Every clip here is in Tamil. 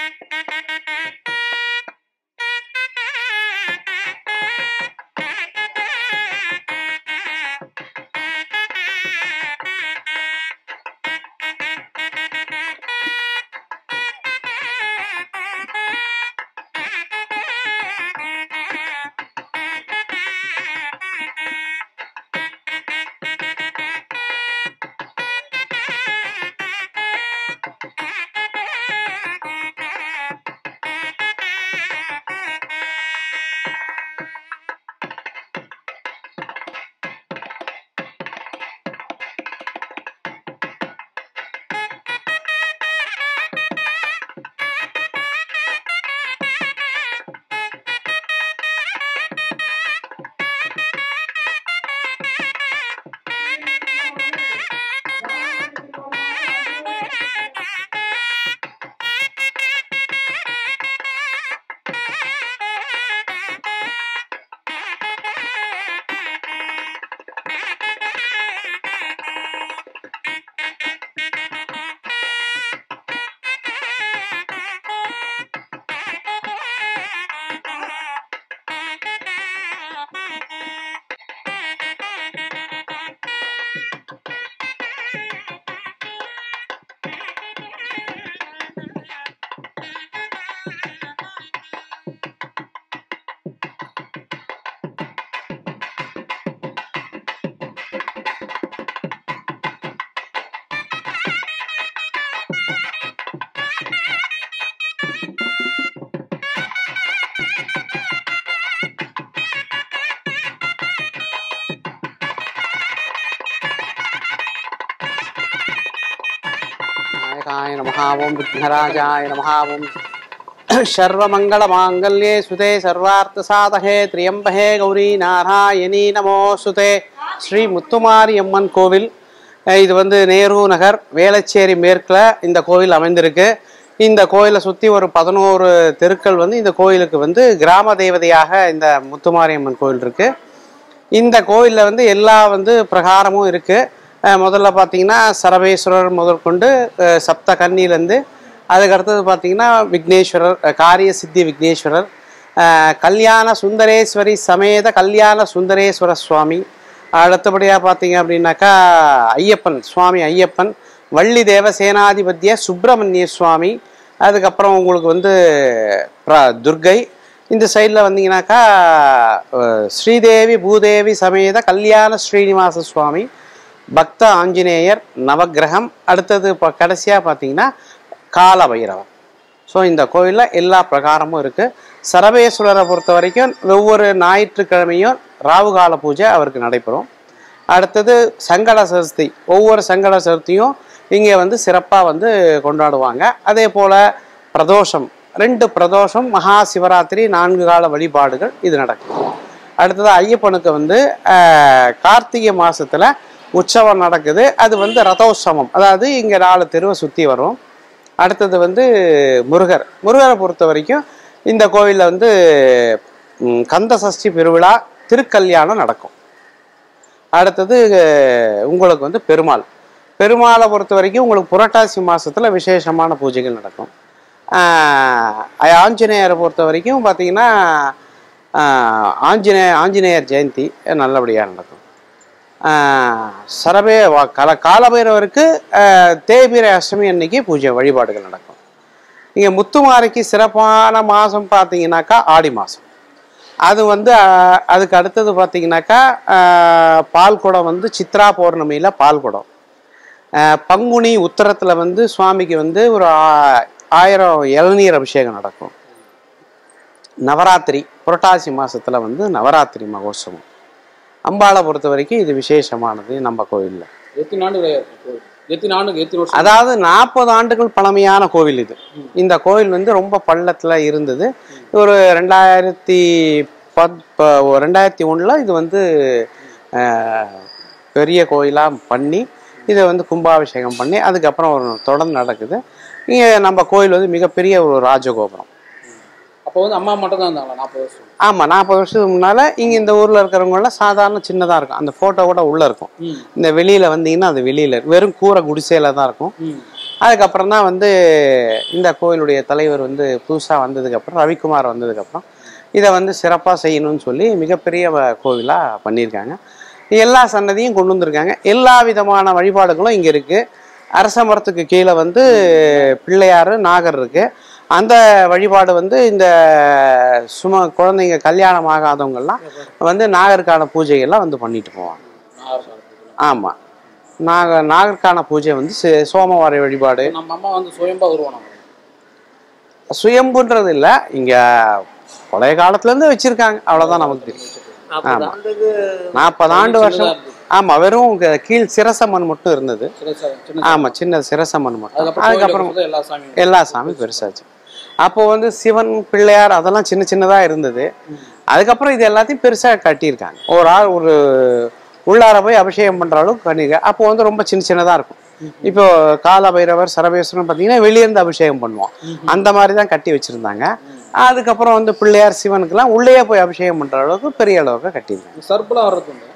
நாயகாய நமஹ ஓம் விக்னராஜாய நமஹ ஓம் சர்வமங்களமாங்கல்யே சுதே சர்வார்த்தசாதகே திரியம்பகே கௌரி நாராயணி நமோசுதே ஸ்ரீ முத்துமாரி அம்மன் கோவில் அஹ் இது வந்து நேரு நகர் வேளச்சேரி மேற்கில் இந்த கோவில் அமைந்திருக்கு இந்த கோயிலை சுற்றி ஒரு பதினோரு தெருக்கள் வந்து இந்த கோயிலுக்கு வந்து கிராம தேவதையாக இந்த முத்துமாரியம்மன் கோயில் இருக்குது இந்த கோயிலில் வந்து எல்லா வந்து பிரகாரமும் இருக்குது முதல்ல பார்த்தீங்கன்னா சரபேஸ்வரர் முதற்கொண்டு அஹ், சப்த கன்னிலேருந்து அதுக்கு அடுத்தது பார்த்தீங்கன்னா விக்னேஸ்வரர் அஹ், காரிய சித்தி விக்னேஸ்வரர் அஹ், கல்யாண சுந்தரேஸ்வரி சமேத கல்யாண சுந்தரேஸ்வர சுவாமி அடுத்தபடியாக பார்த்தீங்க அப்படின்னாக்கா ஐயப்பன் சுவாமி ஐயப்பன் வள்ளி தேவசேனாதிபத்திய சுப்பிரமணிய சுவாமி அதுக்கப்புறம் உங்களுக்கு வந்து பிர- துர்கை இந்த சைடில் வந்தீங்கன்னாக்கா அஹ், ஸ்ரீதேவி பூதேவி சமேத கல்யாண ஸ்ரீனிவாச சுவாமி பக்த ஆஞ்சநேயர் நவக்கிரகம் அடுத்தது இப்போ கடைசியாக பார்த்தீங்கன்னா கால பைரவர் ஸோ இந்த கோயிலில் எல்லா பிரகாரமும் இருக்குது சரபேஸ்வரரை பொறுத்த வரைக்கும் ஒவ்வொரு ஞாயிற்றுக்கிழமையும் ராவுகால பூஜை அவருக்கு நடைபெறும் அடுத்தது சங்கட சதுர்த்தி ஒவ்வொரு சங்கட சதுர்த்தியும் இங்கே வந்து சிறப்பாக வந்து கொண்டாடுவாங்க அதே போல் பிரதோஷம் ரெண்டு பிரதோஷம் மகா சிவராத்திரி நான்கு கால வழிபாடுகள் இது நடக்கும் அடுத்தது ஐயப்பனுக்கு வந்து ஆஹ், கார்த்திகை மாசத்துல உற்சவம் நடக்குது அது வந்து ரதோற்சவம் அதாவது இங்கே நாலு தெருவை சுற்றி வரும் அடுத்தது வந்து முருகர் முருகரை பொறுத்த வரைக்கும் இந்த கோவிலில் வந்து ம், கந்த சஷ்டி பெருவிழா திருக்கல்யாணம் நடக்கும் அடுத்தது அஹ், உங்களுக்கு வந்து பெருமாள் பெருமாளை பொறுத்த வரைக்கும் உங்களுக்கு புரட்டாசி மாசத்துல விசேஷமான பூஜைகள் நடக்கும் ஆஹ், ஆஞ்சநேயரை பொறுத்த வரைக்கும் பார்த்தீங்கன்னா ஆஹ், ஆஞ்சநேய ஆஞ்சநேயர் ஜெயந்தி நல்லபடியாக நடக்கும் ஆஹ், சரபே வா- கல காலபைரவருக்கு ஆஹ், தேய்பிரை அஷ்டமி அன்னைக்கு பூஜை வழிபாடுகள் நடக்கும் இங்கே முத்துமாரிக்கு சிறப்பான மாதம் பார்த்தீங்கன்னாக்கா ஆடி மாதம் அது வந்து ஆஹ், அதுக்கு அடுத்தது பார்த்தீங்கன்னாக்கா ஆஹ், பால் குடம் வந்து சித்ரா பௌர்ணமியில் பால் குடம் ஆஹ், பங்குனி உத்தரத்தில் வந்து சுவாமிக்கு வந்து ஒரு ஆ- ஆயிரம் இளநீர் அபிஷேகம் நடக்கும் நவராத்திரி புரட்டாசி மாசத்துல வந்து நவராத்திரி மகோத்சவம் அம்பாளை பொறுத்த வரைக்கும் இது விசேஷமானது நம்ம கோயிலில் எத்தனை ஆண்டு கோயில் எத்தனை ஆண்டுக்கு எத்தனை வருஷம் அதாவது நாற்பது ஆண்டுகள் பழமையான கோவில் இது இந்த கோவில் வந்து ரொம்ப பள்ளத்தில் இருந்தது ஒரு ரெண்டாயிரத்தி பத் ப- ஒரு ரெண்டாயிரத்தி ஒன்றில் இது வந்து ஆஹ், பெரிய கோயிலாக பண்ணி இதை வந்து கும்பாபிஷேகம் பண்ணி அதுக்கப்புறம் ஒரு தொடர்ந்து நடக்குது இங்கே நம்ம கோயில் வந்து மிகப்பெரிய ஒரு ராஜகோபுரம் அப்போ வந்து அம்மா மட்டும் தான் இருந்தாங்களா நாற்பது வருஷம் ஆமாம் நாற்பது வருஷத்துக்கு முன்னால் இங்கே இந்த ஊரில் இருக்கிறவங்களாம் சாதாரண சின்னதாக இருக்கும் அந்த ஃபோட்டோ கூட உள்ளே இருக்கும் ம் இந்த வெளியில் வந்தீங்கன்னா அது வெளியில் வெறும் கூரை குடிசையில் தான் இருக்கும் ம் அதுக்கப்புறம் தான் வந்து இந்த கோயிலுடைய தலைவர் வந்து புதுசாக வந்ததுக்கப்புறம் ரவிக்குமார் வந்ததுக்கப்புறம் இதை வந்து சிறப்பாக செய்யணும்னு சொல்லி மிகப்பெரிய கோவிலாக பண்ணியிருக்காங்க எல்லா சன்னதியும் கொண்டு வந்திருக்காங்க எல்லா விதமான வழிபாடுகளும் இங்கே இருக்குது அரச மரத்துக்கு கீழே வந்து பிள்ளையார் நாகர் இருக்கு அந்த வழிபாடு வந்து இந்த சும குழந்தைங்க கல்யாணம் ஆகாதவங்கெல்லாம் வந்து நாகருக்கான பூஜைகள்லாம் வந்து பண்ணிட்டு போவாங்க நாகர் சாமி. ஆமாம் நாக நாகருக்கான பூஜை வந்து சி- சோமவார வழிபாடு நம்ம அம்மா வந்து சுயம்பா உருவானாங்க சுயம்புன்றது இல்லை இங்கே பழைய காலத்துலேருந்து வச்சுருக்காங்க அவ்வளோதான் நமக்கு தெரியும் நாற்பது ஆண்டுக்கு நாற்பது ஆண்டு வருஷம் ஆமாம் வெறும் க- கீழ் சிரசம்மன் மட்டும் இருந்தது சின்ன சின்ன ஆமாம் சின்ன சிரசம்மன் மட்டும் அதுக்கப்புறம் அதுக்கப்புறம் கோயிலுக்கு எல்லா சாமியும் எல்லா சாமி பெருசாச்சு அப்போ வந்து சிவன் பிள்ளையார் அதெல்லாம் சின்ன சின்னதாக இருந்தது அதுக்கப்புறம் இது எல்லாத்தையும் பெருசாக கட்டியிருக்காங்க ஒரு ஆள் ஒரு உள்ளார போய் அபிஷேகம் பண்ணுற அளவுக்கு பண்ணியிருக்காங்க அப்போ வந்து ரொம்ப சின்ன சின்னதாக இருக்கும் இப்போ கால பைரவர் சரபேஸ்வரன் பார்த்தீங்கன்னா வெளியேருந்து அபிஷேகம் பண்ணுவோம் அந்த மாதிரி தான் கட்டி வச்சுருந்தாங்க அதுக்கப்புறம் வந்து பிள்ளையார் சிவனுக்கெல்லாம் உள்ளேயே போய் அபிஷேகம் பண்ணுற அளவுக்கு பெரிய அளவுக்கு கட்டியிருக்காங்க சர்ப்பெல்லாம் வர்றது உண்டு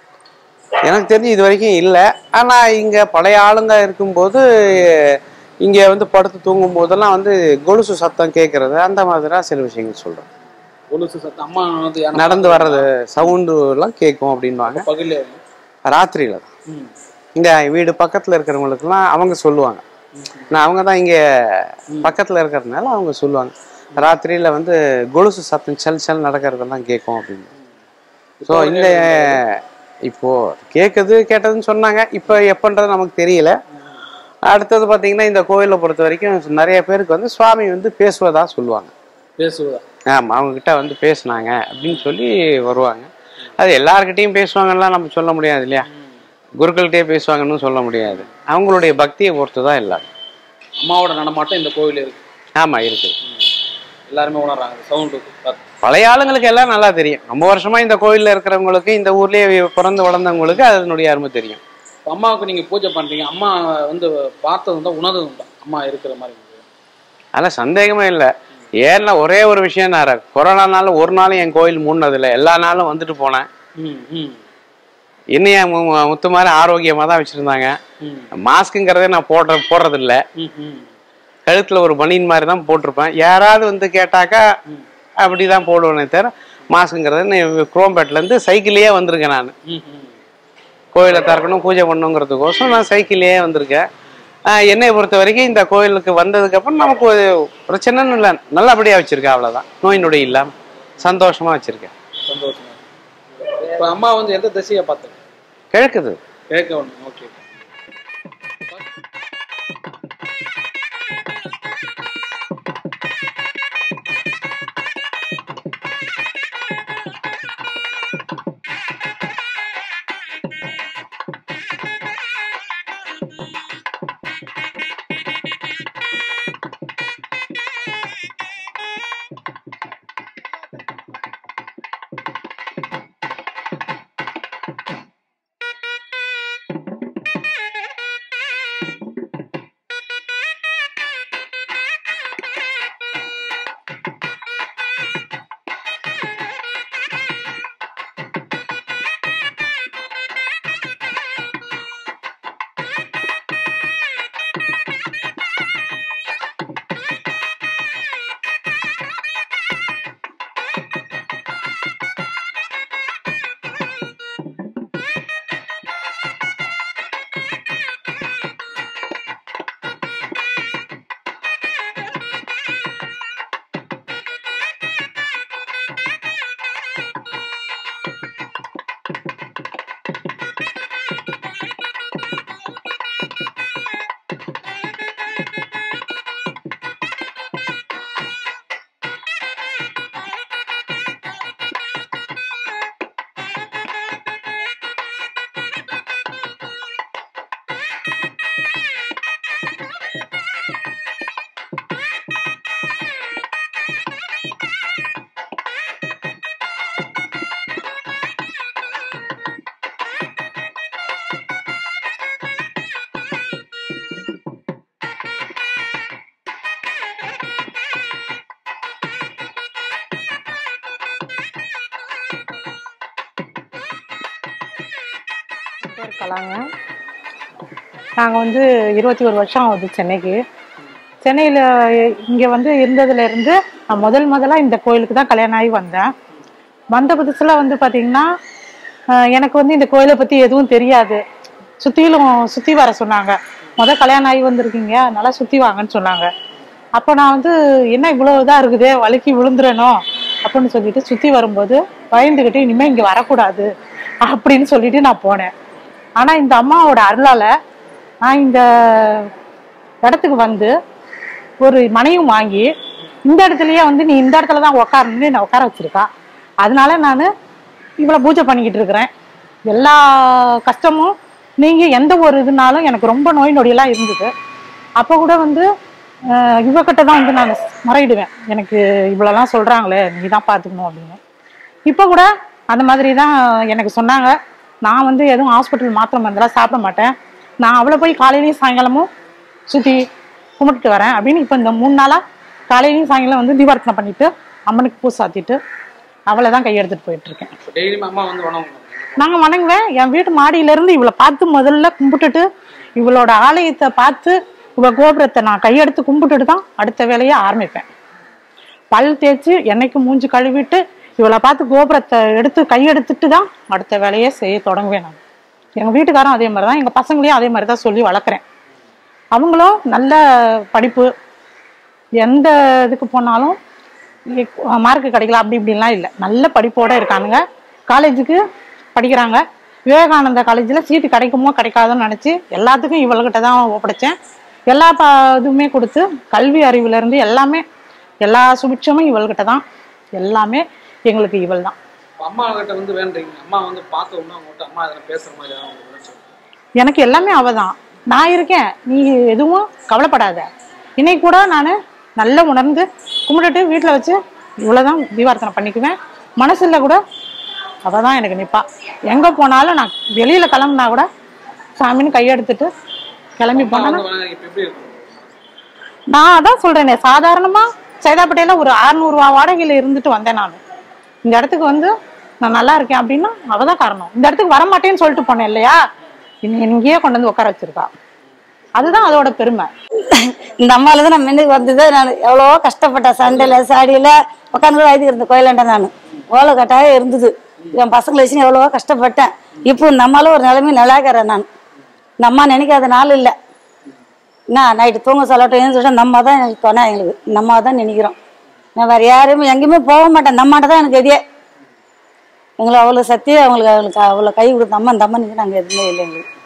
எனக்கு தெரிஞ்சு இது வரைக்கும் இல்லை ஆனால் இங்கே பழைய ஆளுங்க இருக்கும்போது இங்கே வந்து படுத்து தூங்கும் போதெல்லாம் வந்து கொலுசு சத்தம் கேட்கறது அந்த மாதிரிலாம் சில விஷயங்கள் சொல்கிறேன் கொலுசு சத்தம் அம்மா வந்து யானை நடந்து வர்றது சவுண்டு எல்லாம் கேட்கும் அப்படின்வாங்க பகல்ல ராத்திரியில தான் ம். இங்கே வீடு பக்கத்தில் இருக்கிறவங்களுக்குலாம் அவங்க சொல்லுவாங்க நான் அவங்க தான் இங்கே பக்கத்தில் இருக்கிறதுனால அவங்க சொல்லுவாங்க ராத்திரியில் வந்து கொலுசு சத்தம் சல் சல் நடக்கிறதெல்லாம் கேட்கும் அப்படின்னு ஸோ இந்த இப்போ கேட்குது கேட்டதுன்னு சொன்னாங்க இப்போ எப்பன்றது நமக்கு தெரியல அடுத்தது பார்த்தீங்கன்னா இந்த கோயிலை பொறுத்த வரைக்கும் நிறைய பேருக்கு வந்து சுவாமி வந்து பேசுவதா சொல்லுவாங்க பேசுவதா ஆமாம் அவங்கக்கிட்ட வந்து பேசுனாங்க அப்படின்னு சொல்லி வருவாங்க அது எல்லார்கிட்டையும் பேசுவாங்கலாம் நம்ம சொல்ல முடியாது இல்லையா குருக்கள்கிட்டயே பேசுவாங்கன்னு சொல்ல முடியாது அவங்களுடைய பக்தியை பொறுத்து தான் எல்லாரும் அம்மாவோட நடமாட்டம் இந்த கோவில் இருக்கு ஆமாம் இருக்குது எல்லாருமே உணர்றாங்க சவுண்டு பழைய ஆளுங்களுக்கு எல்லாம் நல்லா தெரியும் ரொம்ப வருஷமா இந்த கோயில்ல இருக்கிறவங்களுக்கு இந்த ஊர்லயே பிறந்து வளர்ந்தவங்களுக்கு அதனுடைய அருமை தெரியும் அம்மாவுக்கு நீங்க பூஜை பண்றீங்க அம்மா வந்து பார்த்தது உண்டா உணர்ந்தது உண்டா அம்மா இருக்கிற மாதிரி உங்களுக்கு? அதெல்லாம் சந்தேகமே இல்லை ஏன்னா ஒரே ஒரு விஷயம் நான் கொரோனா நாள் ஒரு நாளும் என் கோயில் மூடினதில்லை எல்லா நாளும் வந்துட்டு போனேன் ம் ம் இன்னும் என் மு- மு- முத்து மாதிரி ஆரோக்கியமாக தான் வச்சுருந்தாங்க ம் மாஸ்க்குங்கிறதே நான் போடுற போடுறதில்ல ம் ம் கழுத்தில் ஒரு பனியன் மாதிரி தான் போட்டிருப்பேன் யாராவது வந்து கேட்டாக்கா அப்படி தான் போடுவேனே தவிர மாஸ்க்குங்கிறது குரோம்பேட்லேருந்து சைக்கிள்லேயே வந்திருக்கேன் நான் ம் ம் கோயிலை திறக்கணும் பூஜை பண்ணணுங்கிறதுக்கோசம் நான் சைக்கிள்லேயே வந்திருக்கேன் ஆஹ் என்னை பொறுத்த வரைக்கும் இந்த கோயிலுக்கு வந்ததுக்கப்புறம் நமக்கு ஒரு பிரச்சனைன்னு இல்லை நல்லபடியாக வச்சுருக்கேன் அவ்வளோதான் நோய் நொடி இல்லாமல் சந்தோஷமாக வச்சுருக்கேன் சந்தோஷமா இப்போ அம்மா வந்து எந்த திசையை பார்த்து கிழக்குது கேட்க ஒன்று ஓகே இருக்கலாங்க நாங்கள் வந்து இருபத்தி ஒரு வருஷம் ஆகுது சென்னைக்கு சென்னையில் இங்கே வந்து இருந்ததுலேருந்து நான் முதல் முதலாக இந்த கோயிலுக்கு தான் கல்யாணம் ஆகி வந்தேன் வந்த புதுசில் வந்து பார்த்திங்கன்னா ஆஹ் எனக்கு வந்து இந்த கோயிலை பற்றி எதுவும் தெரியாது சுற்றிலும் சுற்றி வர சொன்னாங்க முதல் கல்யாணம் ஆகி வந்திருக்கீங்க நல்லா சுற்றி வாங்கன்னு சொன்னாங்க அப்போ நான் வந்து என்ன இவ்வளோ இதாக இருக்குதே வழுக்கி விழுந்துறனோ அப்படின்னு சொல்லிட்டு சுற்றி வரும்போது பயந்துக்கிட்டு இனிமேல் இங்கே வரக்கூடாது அப்படின்னு சொல்லிட்டு நான் போனேன் ஆனால் இந்த அம்மாவோட அருளால் நான் இந்த இடத்துக்கு வந்து ஒரு மனையும் வாங்கி இந்த இடத்துலயே வந்து நீ இந்த இடத்துல தான் உட்காரணும்னு என்னை உட்கார வச்சிருக்கா அதனால நான் இவ்வளோ பூஜை பண்ணிக்கிட்டு இருக்கிறேன் எல்லா கஷ்டமும் நீங்கள் எந்த ஒரு இதுனாலும் எனக்கு ரொம்ப நோய் நொடியெல்லாம் இருந்தது அப்போ கூட வந்து ஆஹ் இவகிட்ட தான் வந்து நான் முறையிடுவேன் எனக்கு இவ்வளோலாம் சொல்கிறாங்களே நீ தான் பார்த்துக்கணும் அப்படின்னு இப்போ கூட அந்த மாதிரி தான் எனக்கு சொன்னாங்க நான் வந்து எதுவும் ஹாஸ்பிட்டல் மாத்திரை மருந்தெல்லாம் சாப்பிட மாட்டேன் நான் அவளை போய் காலையிலையும் சாயங்காலமும் சுற்றி கும்பிட்டுட்டு வரேன் அப்படின்னு இப்போ இந்த மூணு நாளாக காலையிலையும் சாயங்காலம் வந்து தீபார்த்தனை பண்ணிட்டு அம்மனுக்கு பூ சாத்திட்டு அவளை தான் கையெடுத்துட்டு போயிட்டு இருக்கேன் டெய்லியும் அம்மா வந்து வணங்குவாங்க நாங்கள் வணங்குவேன் என் வீட்டு மாடியிலேருந்து இவளை பார்த்து முதல்ல கும்பிட்டுட்டு இவளோட ஆலயத்தை பார்த்து இவ கோபுரத்தை நான் கையெடுத்து கும்பிட்டுட்டு தான் அடுத்த வேலையை ஆரம்பிப்பேன் பல் தேய்ச்சி என்னைக்கு மூஞ்சி கழுவிட்டு இவளை பார்த்து கோபுரத்தை எடுத்து கையெடுத்துட்டு தான் அடுத்த வேலையை செய்ய தொடங்குவேன் நான் எங்கள் வீட்டுக்காரும் அதே மாதிரி தான் எங்கள் பசங்களையும் அதே மாதிரி தான் சொல்லி வளர்க்குறேன் அவங்களும் நல்ல படிப்பு எந்த இதுக்கு போனாலும் மார்க் கிடைக்கல அப்படி இப்படின்லாம் இல்லை நல்ல படிப்போட இருக்கானுங்க காலேஜுக்கு படிக்கிறாங்க விவேகானந்தா காலேஜில் சீட்டு கிடைக்குமோ கிடைக்காதோன்னு நினச்சி எல்லாத்துக்கும் இவள்கிட்ட தான் ஒப்படைச்சேன் எல்லா ப இதுவுமே கொடுத்து கல்வி அறிவுலேருந்து எல்லாமே எல்லா சுபிட்சமும் இவள்கிட்ட தான் எல்லாமே எங்களுக்கு இவள் தான் இப்ப அம்மா கிட்ட வந்து வேண்டீங்க அம்மா வந்து பார்த்த உடனே அவங்ககிட்ட அம்மா இதில் பேசுற மாதிரி ஏதாவது உங்களுக்கு சொல்லுங்க எனக்கு எல்லாமே அவ தான் நான் இருக்கேன் நீ எதுவும் கவலைப்படாத இன்னைக்கு கூட நான் நல்லா உணர்ந்து கும்பிட்டுட்டு வீட்டில் வச்சு இவ்வளோதான் தீபார்த்தனை பண்ணிக்குவேன் மனசில் கூட அவள் தான் எனக்கு நிற்பா எங்கே போனாலும் நான் வெளியில் கிளம்புனா கூட சாமின்னு கையெடுத்துட்டு கிளம்பி அம்மா போனேன்னா வந்து வணங்க- இப்ப எப்படி இருக்கும் நான் அதான் சொல்றேனே சாதாரணமா சைதாப்பேட்டையில ஒரு 600 ரூபா வாடகையில இருந்துட்டு வந்தேன் நான் இந்த இடத்துக்கு வந்து நான் நல்லா இருக்கேன் அப்படின்னா அவ தான் காரணம் இந்த இடத்துக்கு வர மாட்டேன்னு சொல்லிட்டு போனேன் இல்லையா இன்னை இங்கேயே கொண்டு வந்து உட்கார வச்சிருக்கா அதுதான் அதோட பெருமை இந்த அம்மாவில் தான் நான் முன்னுக்கு வந்தது நான் எவ்வளோ கஷ்டப்பட்டேன் சண்டையில் சாடியில் உட்காந்து கூட ஐதுக்கு இருந்த கோயிலாண்ட நான் ஓலை கட்டாயம் இருந்தது என் பசங்களை வச்சு எவ்வளவோ கஷ்டப்பட்டேன் இப்போ இந்த அம்மாவில் ஒரு நிலைமை நல்லாக்கிறேன் நான் இந்த அம்மா நினைக்காத நாள் இல்லை என்ன நைட்டு தூங்க சொல்லட்டும் சொல்லிட்டு இந்த அம்மா தான் எனக்கு துணை எங்களுக்கு இந்த அம்மா தான் நினைக்கிறோம் நான் வேறு யாருமே எங்கேயுமே போக மாட்டேன் இந்த அம்மாட்ட தான் எனக்கு எதியே எங்களை அவ்வளோ சத்தி அவங்களுக்கு அவங்களுக்கு அவ்வளோ கை கொடுத்த அம்மா இந்த அம்மா நாங்கள் எதுவுமே இல்லை எங்களுக்கு